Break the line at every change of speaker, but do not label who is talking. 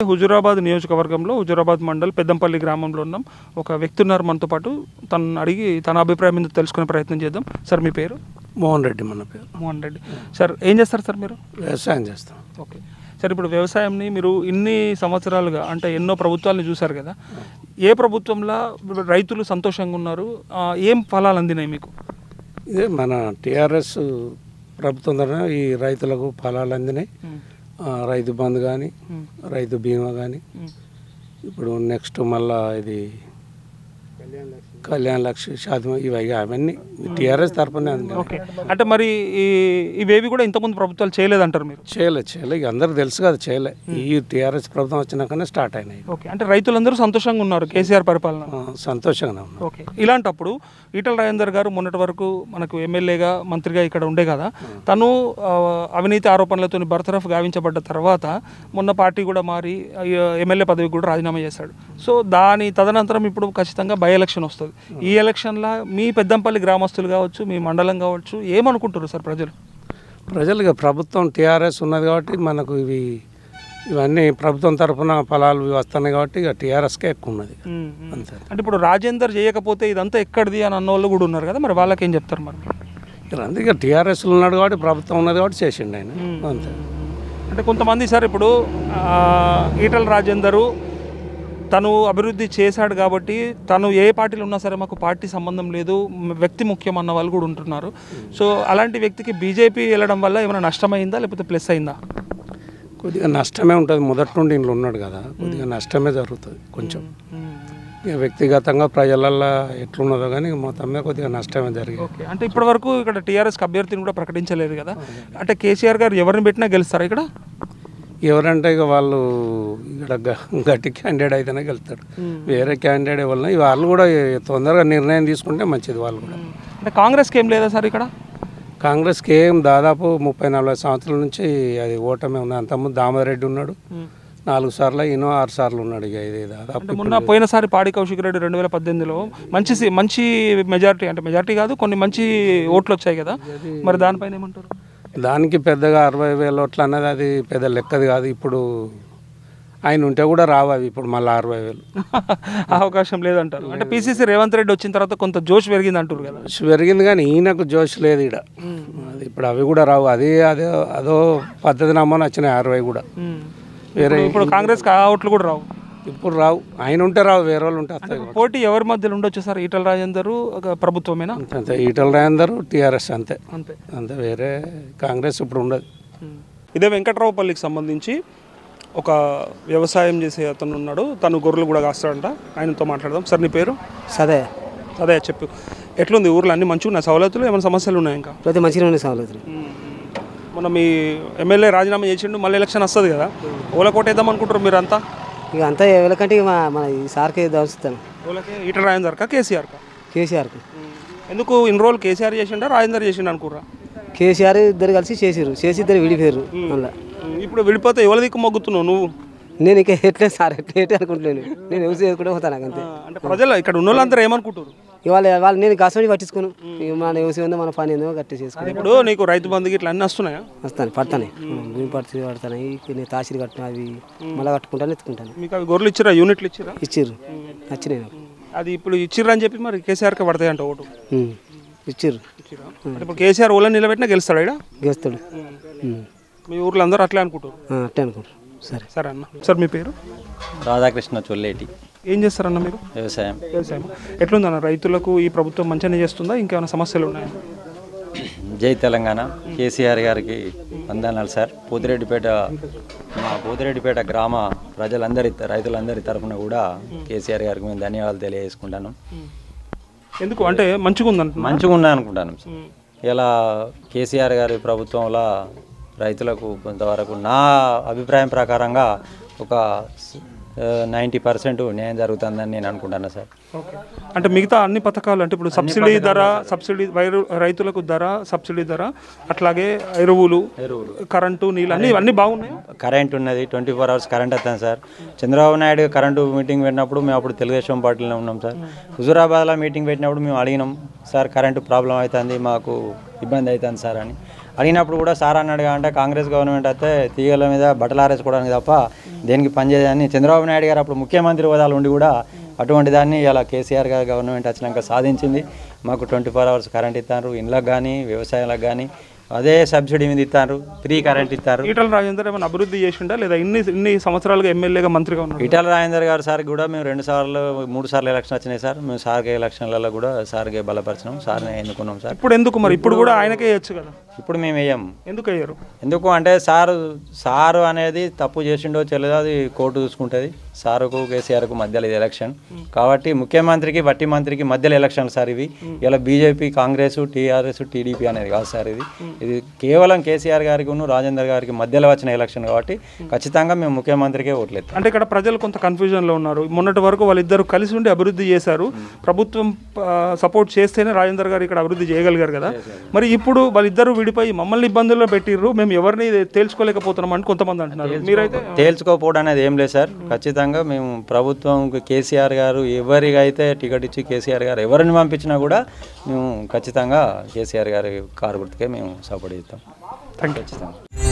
హుజురాబాద్ నియోజకవర్గంలో హుజురాబాద్ మండల్ పెద్దంపల్లి గ్రామంలో ఉన్నాం ఒక వ్యక్తి ఉన్నారు మనతో పాటు తను అడిగి తన అభిప్రాయం మీద తెలుసుకునే ప్రయత్నం చేద్దాం సార్ మీ పేరు
మోహన్ రెడ్డి మన పేరు
మోహన్ రెడ్డి సార్ ఏం చేస్తారు సార్ మీరు
వ్యవసాయం చేస్తాం
ఓకే సార్ ఇప్పుడు వ్యవసాయంని మీరు ఇన్ని సంవత్సరాలుగా అంటే ఎన్నో ప్రభుత్వాలను చూశారు కదా ఏ ప్రభుత్వంలో రైతులు సంతోషంగా ఉన్నారు ఆ, ఏం ఫలాలు అందినాయి మీకు
ఇదే మన టీఆర్ఎస్ ప్రభుత్వం ద్వారా ఈ రైతులకు ఫలాలు అందినాయి ఆ, రైతు బంధు కానీ రైతు బీమా కానీ ఇప్పుడు నెక్స్ట్ మళ్ళా ఇది కళ్యాణ్ లక్ష్మి శాతం ఇవి ఇక అవన్నీ టీఆర్ఎస్ తరఫునే అందినాయి
ఓకే అంటే మరి ఈ ఇవేవి కూడా ఇంతకుముందు ప్రభుత్వాలు చేయలేదంటారు మీరు
చేయలే చేయలే ఇక అందరికి తెలుసు కదా చేయలే ఈ టీఆర్ఎస్ ప్రభుత్వం వచ్చినాకనే స్టార్ట్ అయినాయి
ఓకే అంటే రైతులందరూ సంతోషంగా ఉన్నారు కేసీఆర్ పరిపాలన
ఆ, సంతోషంగానే ఉన్నాం
ఓకే ఇలాంటప్పుడు ఈటల రాజేందర్ గారు మొన్నటి వరకు మనకు ఎమ్మెల్యేగా మంత్రిగా ఇక్కడ ఉండే కదా తను ఆ, అవినీతి ఆరోపణలతో బర్తరఫ్ గావించబడ్డ తర్వాత మొన్న పార్టీ కూడా మారి ఆ, ఎమ్మెల్యే పదవికి కూడా రాజీనామా చేశాడు సో దాని తదనంతరం ఇప్పుడు ఖచ్చితంగా బై ఎలక్షన్ వస్తుంది ఈ ఎలక్షన్లో మీ పెద్దంపల్లి గ్రామస్తులు కావచ్చు మీ మండలం కావచ్చు ఏమనుకుంటారు సార్ ప్రజలు
ప్రజలుగా ప్రభుత్వం టీఆర్ఎస్ ఉన్నది కాబట్టి మనకు ఇవి ఇవన్నీ ప్రభుత్వం తరఫున ఫలాలు ఇవి వస్తున్నాయి కాబట్టి ఇక టీఆర్ఎస్కే ఎక్కువ ఉన్నది అంతే
అంటే ఇప్పుడు రాజేందర్ చేయకపోతే ఇదంతా ఎక్కడిది అని అన్న వాళ్ళు కూడా ఉన్నారు కదా మరి వాళ్ళకి ఏం చెప్తారు మరి
ఇక అందుకే టీఆర్ఎస్లో ఉన్నాడు కాబట్టి ప్రభుత్వం ఉన్నది కాబట్టి చేసిండు ఆయన అంతే
అంటే కొంతమంది సార్ ఇప్పుడు ఆ, ఈటల రాజేందరు తను అభివృద్ధి చేశాడు కాబట్టి తను ఏ పార్టీలో ఉన్నా సరే మాకు పార్టీ సంబంధం లేదు మ- వ్యక్తి ముఖ్యం అన్న వాళ్ళు కూడా ఉంటున్నారు సో అలాంటి వ్యక్తికి బీజేపీ వెళ్ళడం వల్ల ఏమైనా నష్టమైందా లేకపోతే ప్లస్ అయిందా
కొద్దిగా నష్టమే ఉంటుంది మొదటి నుండి ఇంట్లో ఉన్నాడు కదా కొద్దిగా నష్టమే జరుగుతుంది కొంచెం ఇక వ్యక్తిగతంగా ప్రజలల్లో ఎట్లున్నదో కానీ మొత్తం మీద కొద్దిగా నష్టమే జరిగింది
ఓకే అంటే ఇప్పటి వరకు ఇక్కడ టీఆర్ఎస్కి అభ్యర్థిని కూడా ప్రకటించలేదు కదా అంటే కేసీఆర్ గారు ఎవరిని పెట్టినా గెలుస్తారా ఇక్కడ
ఎవరంటే ఇక వాళ్ళు ఇక్కడ గ- గట్టి క్యాండిడేట్ అయితేనే వెళ్తాడు వేరే క్యాండిడేట్ వల్ల వాళ్ళు కూడా తొందరగా నిర్ణయం తీసుకుంటే మంచిది వాళ్ళు కూడా
అంటే కాంగ్రెస్కి ఏం లేదా సార్ ఇక్కడ
కాంగ్రెస్కి ఏం దాదాపు ముప్పై నలభై సంవత్సరాల నుంచి అది ఓటమే ఉంది అంతకుముందు దామోదర్ రెడ్డి ఉన్నాడు నాలుగు సార్లు ఈయన ఆరు సార్లు ఉన్నాడు ఇక ఇది దాదాపు
అంటే మొన్న పోయినసారి పాడి కౌశిక్ రెడ్డి రెండు వేల పద్దెనిమిదిలో మంచి సి- మంచి మెజారిటీ అంటే మెజారిటీ కాదు కొన్ని మంచి ఓట్లు వచ్చాయి కదా మరి దానిపైన ఏమంటారు
దానికి పెద్దగా అరవై వేల ఓట్లు అన్నది అది పెద్ద లెక్కది కాదు ఇప్పుడు ఆయన ఉంటే కూడా రావు అవి ఇప్పుడు మళ్ళీ అరవై వేలు
అవకాశం లేదంటారు అంటే పిసిసి రేవంత్ రెడ్డి వచ్చిన తర్వాత కొంత జోష్ పెరిగింది అంటారు కదా
పెరిగింది కానీ ఈయనకు జోష్ లేదు ఇక్కడ అది ఇప్పుడు అవి కూడా రావు అది అదే అదో పద్ధతి నమ్మని వచ్చినాయి అరవై కూడా వేరే
ఇప్పుడు- ఇప్పుడు కాంగ్రెస్కి ఆ ఓట్లు కూడా రావు
ఇప్పుడు రావు ఆయన ఉంటే రావు వేరే వాళ్ళు ఉంటే వస్తాయి
పోటీ ఎవరి మధ్యలో ఉండొచ్చు సార్ ఈటల రాజేందర్ ఒక ప్రభుత్వమేనా
అంతే ఈటల రాయందరు టీఆర్ఎస్ అంతే
అంతే
అంతే వేరే కాంగ్రెస్ ఇప్పుడు ఉండదు
ఇదే వెంకట్రావుపల్లికి సంబంధించి ఒక వ్యవసాయం చేసే అతను ఉన్నాడు తను గొర్రెలు కూడా కాస్తాడంట ఆయనతో మాట్లాడదాం సార్ నీ పేరు
సదే
అదే చెప్పు ఎట్లుంది ఊర్లో అన్ని మంచిగా ఉన్నాయి సవలతులు ఏమైనా సమస్యలు ఉన్నాయి ఇంకా
ప్రతి మంచిగా ఉండే సవలతులు
మన మీ ఎమ్మెల్యే రాజీనామా చేసిండు మళ్ళీ ఎలక్షన్ వస్తుంది కదా ఓల కోటేద్దాం అనుకుంటారు మీరు అంతా
ఇక అంతా ఎవరికంటే ఇక మా మన ఈ సార్కి దోస్తాను
ఓలకి ఈటల రాజేందర్కా కేసీఆర్కా
కేసీఆర్కి
ఎందుకు ఇన్ని రోజులు కేసీఆర్ చేసిండా రాజేందర్ చేసిండు అనుకుర్రా
కేసీఆర్ ఇద్దరు కలిసి చేసిర్రు చేసి ఇద్దరు విడిపోయారు మళ్ళీ
ఇప్పుడు విడిపోతే ఎవరి దిక్కు మొగ్గుతున్నావు నువ్వు
నేను ఇక ఎట్లే సార్ ఎట్లా ఎట్లా అనుకుంటలేను నేను ఎవరు చేసుకుంటే పోతాను నాకు అంతే
అంటే ప్రజలు ఇక్కడ ఉన్న వాళ్ళందరూ ఏమనుకుంటారు
ఇవాళ వాళ్ళు నేను కష్టపడి పట్టించుకోను ఇక మన ఎవసి ఉందో మన పని ఏందో గట్టి చేసుకుని
ఇప్పుడు నీకు రైతు బంధుకి ఇట్లా అన్నీ వస్తున్నాయా
వస్తాను పడతాను భూమి పడితే పడతాను నేను తాసిరి కట్టిన అవి మళ్ళీ కట్టుకుంటాను ఎత్తుకుంటాను
మీకు అవి గొర్రెలు ఇచ్చిరా యూనిట్లు ఇచ్చిరా
ఇచ్చిర్రు నచ్చినాయి నాకు
అది ఇప్పుడు ఇచ్చిర్రు అని చెప్పి మరి కేసీఆర్కి పడతాయంట ఓటు
ఉమ్. ఇచ్చిర్రు
ఇచ్చిరా అంటే ఇప్పుడు కేసీఆర్ ఓళ్ళని నిలబెట్టినా గెలుస్తాడు ఇక్కడ
గెలుస్తాడు ఉమ్.
మీ ఊర్లో అందరూ అట్లే అనుకుంటారు
ఆ, అట్టే అనుకుంటారు సరే
సరే అన్న సార్ మీ పేరు
రాధాకృష్ణ చొల్లేటి
ఏం చేస్తారన్న మీరు
వ్యవసాయం
వ్యవసాయం ఎట్లుందన్న రైతులకు ఈ ప్రభుత్వం మంచిగానే చేస్తుందా ఇంకేమైనా సమస్యలు ఉన్నాయా
జై తెలంగాణ కేసీఆర్ గారికి వందనాలు సార్ పోతిరెడ్డిపేట మా పోతిరెడ్డిపేట గ్రామ ప్రజలందరి రైతులందరి తరఫున కూడా కేసీఆర్ గారికి మేము ధన్యవాదాలు తెలియజేసుకుంటాను
ఎందుకు అంటే మంచిగా ఉందంటున్నా
మంచిగా ఉన్నా అనుకుంటాను సార్ ఇలా కేసీఆర్ గారి ప్రభుత్వంలో రైతులకు కొంతవరకు నా అభిప్రాయం ప్రకారంగా ఒక నైంటీ పర్సెంట్ న్యాయం జరుగుతుందని నేను అనుకుంటాను సార్
ఓకే అంటే మిగతా అన్ని పథకాలు అంటే ఇప్పుడు సబ్సిడీ ధర సబ్సిడీ వైరు రైతులకు ధర సబ్సిడీ ధర అట్లాగే ఎరువులు కరెంటు నీళ్ళు అన్ని అన్నీ బాగున్నాయి
కరెంట్ ఉన్నది ట్వంటీ ఫోర్ అవర్స్ కరెంట్ వస్తాను sir Chandrababu Naidu current meeting పెట్టినప్పుడు మేము అప్పుడు తెలుగుదేశం పార్టీలో ఉన్నాం సార్ హుజురాబాద్లో మీటింగ్ పెట్టినప్పుడు మేము అడిగినాం సార్ కరెంటు ప్రాబ్లం అవుతుంది మాకు ఇబ్బంది అవుతుంది సార్ అని అడిగినప్పుడు కూడా సార్ అన్నాడు అంటే కాంగ్రెస్ గవర్నమెంట్ అయితే తీగల మీద బట్టలు ఆరేసుకోవడానికి తప్ప దేనికి పనిచేయదని చంద్రబాబు నాయుడు గారు అప్పుడు ముఖ్యమంత్రి హోదాలు ఉండి కూడా అటువంటి దాన్ని ఇలా కేసీఆర్ గారు గవర్నమెంట్ వచ్చినాక సాధించింది మాకు ట్వంటీ ఫోర్ అవర్స్ కరెంట్ ఇస్తారు ఇండ్లకు కానీ వ్యవసాయాలకు కానీ అదే సబ్సిడీ మీద ఇస్తారు ఫ్రీ కరెంట్ ఇస్తారు
ఈటల రాజేందర్ ఏమైనా అభివృద్ధి చేసిండా లేదా ఇన్ని ఇన్ని సంవత్సరాలుగా ఎమ్మెల్యేగా మంత్రిగా ఉన్నారు
ఈటల రాజేందర్ గారు సార్ కూడా మేము రెండు సార్లు మూడు సార్లు ఎలక్షన్ వచ్చినాయి సార్ మేము సార్కి ఎలక్షన్లలో కూడా సార్కి బలపరిచినాం సార్ని ఎన్నుకున్నాం సార్
ఇప్పుడు ఎందుకు మరి ఇప్పుడు కూడా ఆయనకే వేయచ్చు కదా
ఇప్పుడు మేము వేయం
ఎందుకు అయ్యారు
ఎందుకు అంటే సారు సారు అనేది తప్పు చేసిండో చెల్లదో అది కోర్టు చూసుకుంటుంది సారుకు కేసీఆర్కు మధ్యలో ఇది ఎలక్షన్ కాబట్టి ముఖ్యమంత్రికి వట్టి మంత్రికి మధ్యలో ఎలక్షన్ సార్ ఇవి ఇలా బీజేపీ కాంగ్రెస్ టీఆర్ఎస్ టీడీపీ అనేది కాదు సార్ ఇది ఇది కేవలం కేసీఆర్ గారికి ఉన్న రాజేందర్ గారికి మధ్యలో వచ్చిన ఎలక్షన్ కాబట్టి ఖచ్చితంగా మేము ముఖ్యమంత్రికే ఓట్లేస్తాం
అంటే ఇక్కడ ప్రజలు కొంత కన్ఫ్యూజన్లో ఉన్నారు మొన్నటి వరకు వాళ్ళిద్దరు కలిసి ఉండి అభివృద్ధి చేశారు ప్రభుత్వం సపోర్ట్ చేస్తేనే రాజేందర్ గారు ఇక్కడ అభివృద్ధి చేయగలిగారు కదా మరి ఇప్పుడు వాళ్ళిద్దరూ విడిపోయి మమ్మల్ని ఇబ్బందుల్లో పెట్టిర్రు మేము ఎవరిని తేల్చుకోలేకపోతున్నాం అని కొంతమంది అంటున్నారు మీరైతే
తేల్చుకోకపోవడం అనేది ఏం లేదు సార్ ఖచ్చితంగా మేము ప్రభుత్వం కేసీఆర్ గారు ఎవరికైతే టికెట్ ఇచ్చి కేసీఆర్ గారు ఎవరిని పంపించినా కూడా మేము ఖచ్చితంగా కేసీఆర్ గారి కారు గుర్తుకే మేము సపోర్ట్ చేస్తాం
థ్యాంక్ యూ
ఖచ్చితంగా